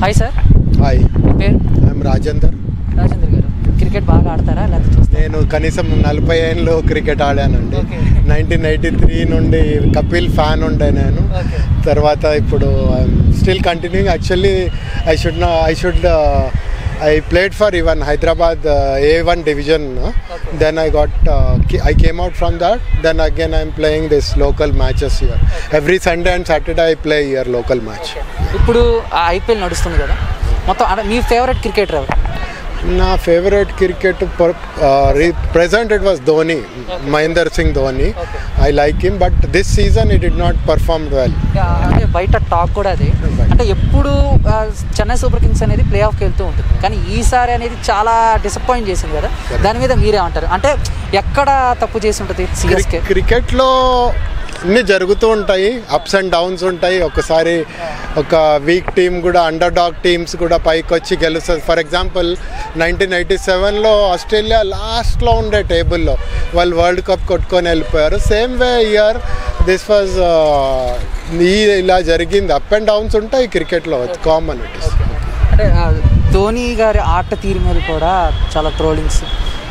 Hi sir hi మీ పేరు I'm Rajender Rajendra గారు క్రికెట్ బాగా ఆడతారా లేకపోతే చూస్తారా నేను కనీసం నలభై ఏళ్ళు క్రికెట్ ఆడానండి Okay. నైన్టీన్ ఎయిటీ త్రీ నుండి కపిల్ ఫ్యాన్ ఉండే నేను Okay. తర్వాత ఇప్పుడు still continuing actually I should I should I played for even Hyderabad A one division then I got I came out from that then again I'm playing this local matches year every Sunday and Saturday I play year local match ఇప్పుడు ఆ IPL నడుస్తుంది కదా మొత్తం అంటే మీ favourite cricketer ఎవరు నా favourite cricket present it was Dhoni Mahender Singh Dhoni I like him but this season it did not perform well అంటే బయట టాక్ కూడా అది అంటే ఎప్పుడు ఆ, చెన్నై సూపర్ కింగ్స్ అనేది ప్లే ఆఫ్కి వెళ్తూ ఉంటుంది కానీ ఈసారి అనేది చాలా డిసప్పాయింట్ చేసింది కదా దాని మీద మీరేమంటారు అంటే ఎక్కడ తప్పు చేసి ఉంటుంది సిఎస్కే క్రికెట్లో అన్నీ జరుగుతూ ఉంటాయి అప్స్ అండ్ డౌన్స్ ఉంటాయి ఒకసారి ఒక వీక్ టీం కూడా అండర్ డాగ్ టీమ్స్ కూడా పైకి వచ్చి గెలుస్తుంది ఫర్ ఎగ్జాంపుల్ నైన్టీన్ ఎయిటీ సెవెన్లో ఆస్ట్రేలియా లాస్ట్లో ఉండే టేబుల్లో వాళ్ళు వరల్డ్ కప్ కొట్టుకొని వెళ్ళిపోయారు same way year this was ఈ ఇలా జరిగింది అప్ అండ్ డౌన్స్ ఉంటాయి క్రికెట్లో కామన్ ఇట్ ఇస్ అంటే ఆ, ధోని గారి ఆట తీరు మీద కూడా చాలా ట్రోలింగ్స్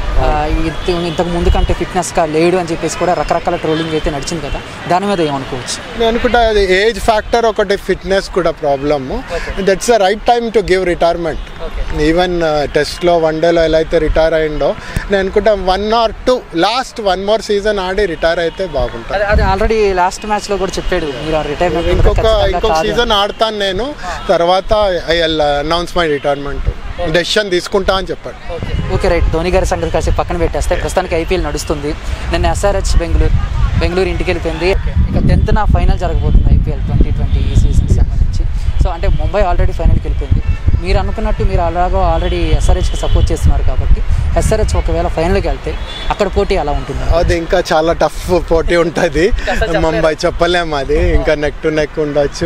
ఇంతకు ముందు కంటే ఫిట్నెస్గా లేడు అని చెప్పేసి కూడా రకరకాల ట్రోలింగ్ అయితే నడిచింది కదా దాని మీద ఏమనుకోవచ్చు నేను అనుకుంటా అది ఏజ్ ఫ్యాక్టర్ ఒకటి ఫిట్నెస్ కూడా problem that's the right time to give retirement even టెస్ట్లో వన్ డేలో ఎలా అయితే రిటైర్ అయిందో నేను అనుకుంటా one or two last one more season ఆడి రిటైర్ అయితే బాగుంటుంది అదే అది ఆల్రెడీ లాస్ట్ మ్యాచ్లో కూడా చెప్పాడు మీరు రిటైర్మెంట్ ఇంకొక ఇంకొక సీజన్ ఆడతాను నేను తర్వాత I announce my retirement decision తీసుకుంటా అని చెప్పాడు ఓకే రైట్ ధోని గారి సంగతి కాసేపు పక్కన పెట్టేస్తే ప్రస్తుతానికి ఐపీఎల్ నడుస్తుంది నిన్న ఎస్ఆర్హెచ్ బెంగళూరు బెంగళూరు ఇంటికి వెళ్ళిపోయింది ఇక టెన్త్ నా ఫైనల్ జరగబోతుంది ఐపీఎల్ ట్వంటీ ట్వంటీ ఈ సీజన్కి సంబంధించి సో అంటే ముంబై ఆల్రెడీ ఫైనల్కి వెళ్ళిపోయింది మీరు అనుకున్నట్టు మీరు అలాగో ఆల్రెడీ ఎస్ఆర్హెచ్కి సపోర్ట్ చేస్తున్నారు కాబట్టి ఎస్ఆర్హెచ్ ఒకవేళ ఫైనల్కి వెళ్తే అక్కడ పోటీ ఎలా ఉంటుంది అది ఇంకా చాలా టఫ్ పోటీ ఉంటుంది చెప్పలేరు. ముంబై చెప్పలేము అది ఇంకా నెక్ టు నెక్ ఉండొచ్చు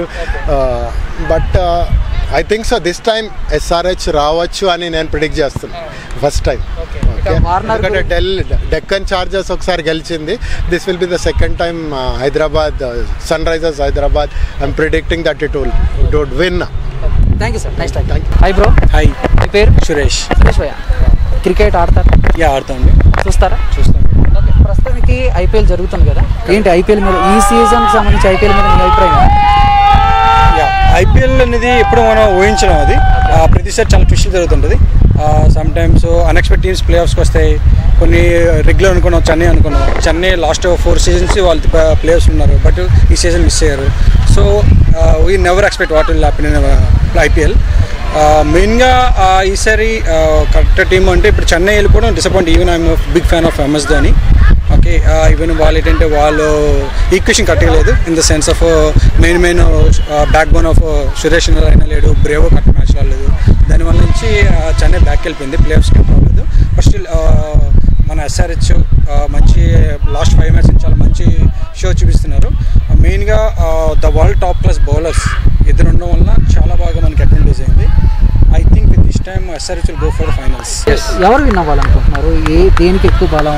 but I think so this time SRH రావచ్చు అని నేను ప్రిడిక్ట్ చేస్తున్నాను ఫస్ట్ టైం ఇక వార్నర్ ఎందుకంటే డెల్ డెక్కన్ చార్జర్స్ ఒకసారి గెలిచింది this will be the second time Hyderabad Sunrisers Hyderabad I'm predicting that it will it would win thank you sir next thank you hi bro hi మీ పేరు సురేష్ సురేష్ భయ్య క్రికెట్ ఆడతారు యా ఆడుతాండి చూస్తారా చూస్తాం ఓకే ప్రస్తుతానికి ఐపీఎల్ జరుగుతుంది కదా ఏంటి ఐపీఎల్ మీద ఈ సీజన్కి సంబంధించి ఐపీఎల్ మీద మీ అభిప్రాయం ఏంటి? యా ఐపీఎల్ అనేది ఎప్పుడు మనం ఊహించడం అది ఆ, ప్రతిసారి చాలా ట్విస్టులు జరుగుతుంటుంది some times unexpected teams play ఆఫ్స్కి వస్తాయి కొన్ని రెగ్యులర్ అనుకున్నాం చెన్నై అనుకున్నాం చెన్నై లాస్ట్ ఫోర్ సీజన్స్ వాళ్ళు ప్లేయర్స్ ఉన్నారు బట్ ఈ సీజన్ మిస్ అయ్యారు so we never expect what will happen in IPL మెయిన్గా ఈసారి కరెక్ట్ టీం అంటే ఇప్పుడు చెన్నై వెళ్ళిపోవడం disappoint even I'm big fan of MS Dhoni okay even వాళ్ళు ఏంటంటే వాళ్ళు ఈక్వేషన్ కట్టలేదు in the sense of main main backbone of Suresh అయినా లేడు బ్రేవో కరెక్ట్ మ్యాచ్ రాలేదు దానివల్ల నుంచి uh, చెన్నై బ్యాక్ వెళ్ళిపోయింది ప్లేయర్స్కి రాలేదు బట్ స్టిల్ మన ఎస్ఆర్హెచ్ మంచి లాస్ట్ ఫైవ్ మ్యాచ్ చాలా మంచి షో చూపిస్తున్నారు మెయిన్గా the world top class bowlers ఇద్దరు ఉండడం వల్ల చాలా బాగా మనకి అడ్వాంటేజ్ అయింది I think with this time SRH will go for finals ఎవరు విన్ అవ్వాలనుకుంటున్నారు ఏ దేనికి ఎక్కువ బలం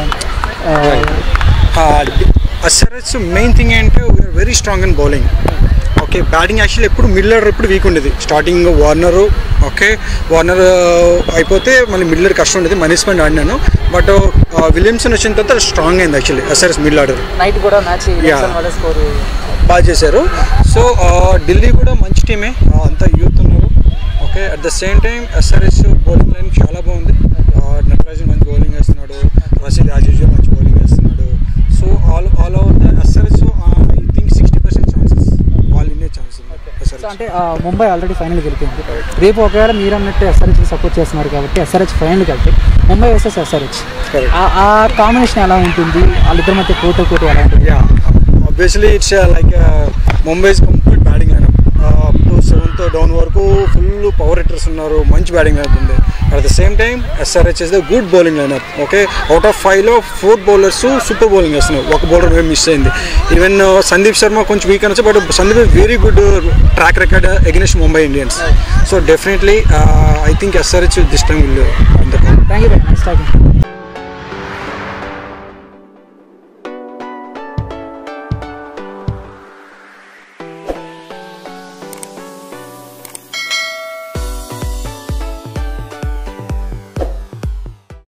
ఆ, ఎస్ఆర్హెచ్ మెయిన్ థింగ్ ఏంటంటే we are very strong in bowling okay batting actually ఎప్పుడు మిడిల్ ఆర్డర్ ఎప్పుడు వీక్ ఉండేది స్టార్టింగ్ వార్నరు ఓకే వార్నర్ అయిపోతే మళ్ళీ మిడిల్ ఆర్డర్ కష్టం ఉండేది మనీస్మెంట్ ఆడినాను బట్ విలియమ్సన్ వచ్చిన తర్వాత స్ట్రాంగ్ అయింది actually SRH middle order night కూడా మ్యాచ్ Yeah. వాళ్ళ స్కోర్ బాగా చేశారు సో ఢిల్లీ కూడా మంచి టీమే ఆ, అంతా యూత్ ఉన్నారు okay at the same time SRH bowling line చాలా బాగుంది ఆ, నటరాజన్ మంచి బౌలింగ్ వేస్తున్నాడు రసీద్ యాజ్ యూజువల్ మంచి బౌలింగ్ వేస్తున్నాడు so all all over the SRH I think sixty percent chances వాళ్ళు ఇన్నే ఛాన్సెస్ సో ఎస్ఆర్ఎస్ అంటే ఆ, ముంబై ఆల్రెడీ ఫైనల్కి వెళ్ళిపోయింది రేపు ఒకవేళ మీరు అన్నట్టు ఎస్ఆర్హెచ్కి సపోర్ట్ చేస్తున్నారు కాబట్టి ఎస్ఆర్హెచ్ ఫైనల్కి వెళ్తే ముంబై వర్సెస్ ఎస్ఆర్హెచ్ Correct. ఆ కాంబినేషన్ ఎలా ఉంటుంది వాళ్ళిద్దరి మధ్య పోటీ పోటీ ఎలా ఉంటుంది yeah obviously it's like Mumbai's complete batting lineup up to seventh down వరకు ఫుల్ పవర్ హిట్టర్స్ ఉన్నారు మంచి బ్యాటింగ్ లైనప్ ఉంది at the same time SRH is the good bowling lineup okay out of ఫైవ్లో ఫోర్ బౌలర్స్ సూపర్ బౌలింగ్ వేస్తున్నారు ఒక bowler miss అయింది even Sandeep Sharma కొంచెం weak అనొచ్చు but Sandeep very good track record against Mumbai Indians so definitely I think SRH this time will thank you next talking